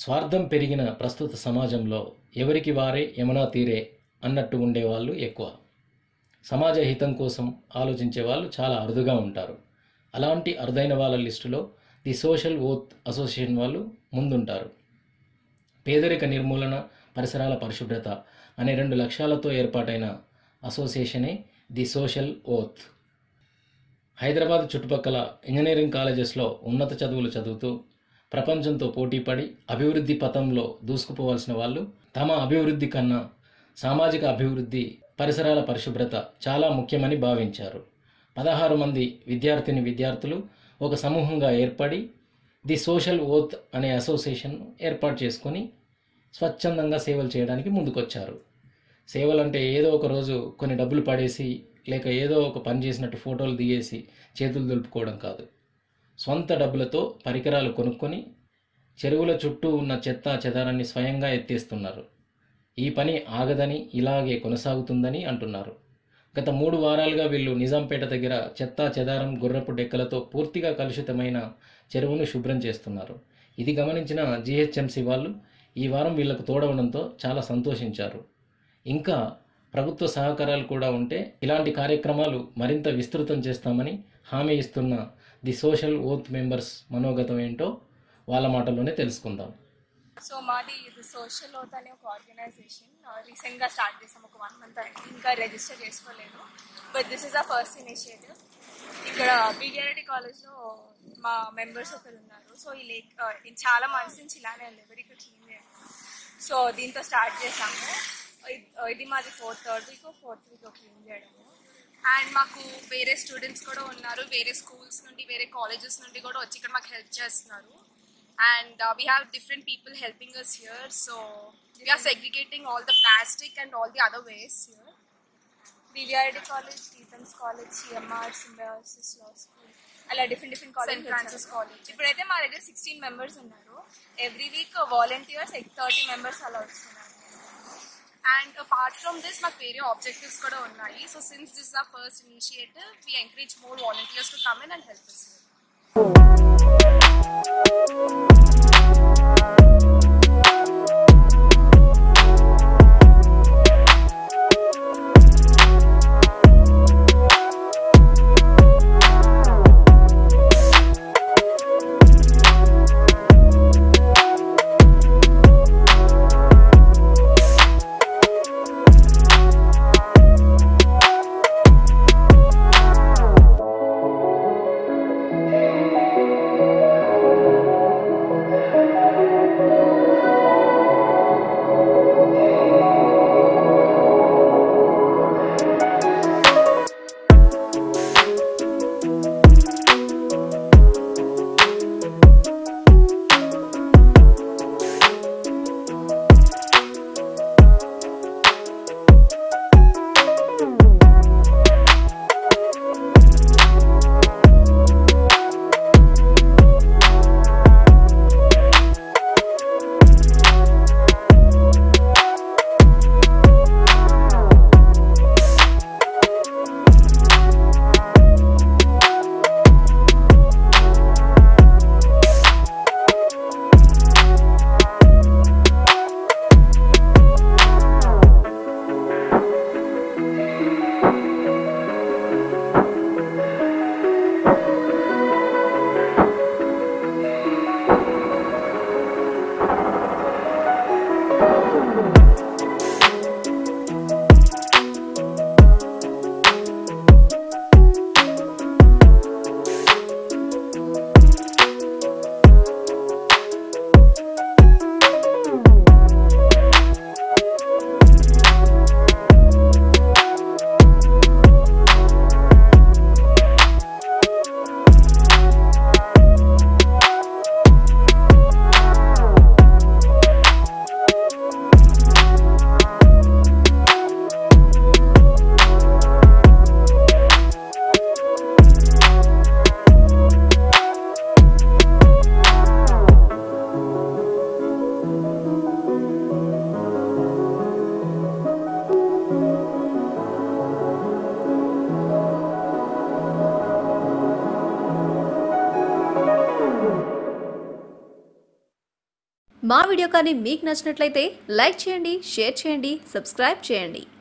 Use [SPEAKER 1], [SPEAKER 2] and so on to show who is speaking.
[SPEAKER 1] స్వార్థం పెరిగిన ప్రస్తుత సమాజంలో ఎవరికి వారే యమునా తీరే అన్నట్టు ఉండేవాళ్ళు ఎక్కువ సమాజ హితం కోసం ఆలోచించే వాళ్ళు చాలా అరుదుగా ఉంటారు అలాంటి అరుదైన వాళ్ళ లిస్టులో ది సోషల్ ఓత్ అసోసియేషన్ వాళ్ళు ముందుంటారు పేదరిక నిర్మూలన పరిసరాల పరిశుభ్రత అనే రెండు లక్ష్యాలతో ఏర్పాటైన అసోసియేషనే ది సోషల్ ఓత్ హైదరాబాద్ చుట్టుపక్కల ఇంజనీరింగ్ కాలేజెస్లో ఉన్నత చదువులు చదువుతూ ప్రపంచంతో పోటీపడి అభివృద్ధి పథంలో దూసుకుపోవాల్సిన వాళ్ళు తమ అభివృద్ధి కన్నా సామాజిక అభివృద్ధి పరిసరాల పరిశుభ్రత చాలా ముఖ్యమని భావించారు పదహారు మంది విద్యార్థిని విద్యార్థులు ఒక సమూహంగా ఏర్పడి ది సోషల్ ఓత్ అనే అసోసియేషన్ ఏర్పాటు చేసుకొని స్వచ్ఛందంగా సేవలు చేయడానికి ముందుకొచ్చారు సేవలు అంటే ఏదో ఒక రోజు కొన్ని డబ్బులు పడేసి లేక ఏదో ఒక పని చేసినట్టు ఫోటోలు దిగేసి చేతులు దులుపుకోవడం కాదు సొంత డబ్బులతో పరికరాలు కొనుక్కొని చెరువుల చుట్టూ ఉన్న చెత్త చెదారాన్ని స్వయంగా ఎత్తేస్తున్నారు ఈ పని ఆగదని ఇలాగే కొనసాగుతుందని అంటున్నారు గత మూడు వారాలుగా వీళ్ళు నిజాంపేట దగ్గర చెత్త చెదారం గుర్రపు డెక్కలతో పూర్తిగా కలుషితమైన చెరువును శుభ్రం చేస్తున్నారు ఇది గమనించిన జిహెచ్ఎంసి వాళ్ళు ఈ వారం వీళ్ళకు తోడవడంతో చాలా సంతోషించారు ఇంకా ప్రభుత్వ సహకారాలు కూడా ఉంటే ఇలాంటి కార్యక్రమాలు మరింత విస్తృతం చేస్తామని హామీ ఇస్తున్న ది సోషల్ ఓత్ మెంబర్స్ మనోగతం ఏంటో వాళ్ళ మాటల్లోనే తెలుసుకుందాం
[SPEAKER 2] సో మాది ఇది సోషల్ ఓత్ అనే ఒక ఆర్గనైజేషన్ రీసెంట్గా స్టార్ట్ చేసాం ఒక వన్ మంత్ అయింది ఇంకా రిజిస్టర్ చేసుకోలేదు but this is a first initiative ఇక్కడ బీజేఆర్టీ కాలేజ్లో మా మెంబర్స్ ఒకరు ఉన్నారు సో ఈ లేక్ చాలా మంత్స్ నుంచి ఇలానే ఉంది ఎవరికి క్లీన్ చేయాలి సో దీంతో స్టార్ట్ చేసాము ఇ- ఇది మాది fourth third week fourth week clean చేయడము అండ్ మాకు వేరే స్టూడెంట్స్ కూడా ఉన్నారు వేరే స్కూల్స్ నుండి వేరే కాలేజెస్ నుండి కూడా వచ్చి ఇక్కడ మాకు హెల్ప్ చేస్తున్నారు and uh, we have different people helping us here so we are segregating all the plastic and all the other waste here BVRD college Ethan's college CMR Symbiosis Law School అలా different different college saint Francis college ఇప్పుడైతే మా దగ్గర sixteen members ఉన్నారు every week volunteers thirty members అలా వస్తున్నారు and apart from this మాకు వేరే objectives కూడా ఉన్నాయి so since this the first initiative we encourage more volunteers to come in and help us
[SPEAKER 3] Thank మా వీడియో కానీ మీకు నచ్చినట్లయితే లైక్ చేయండి షేర్ చేయండి సబ్స్క్రైబ్ చేయండి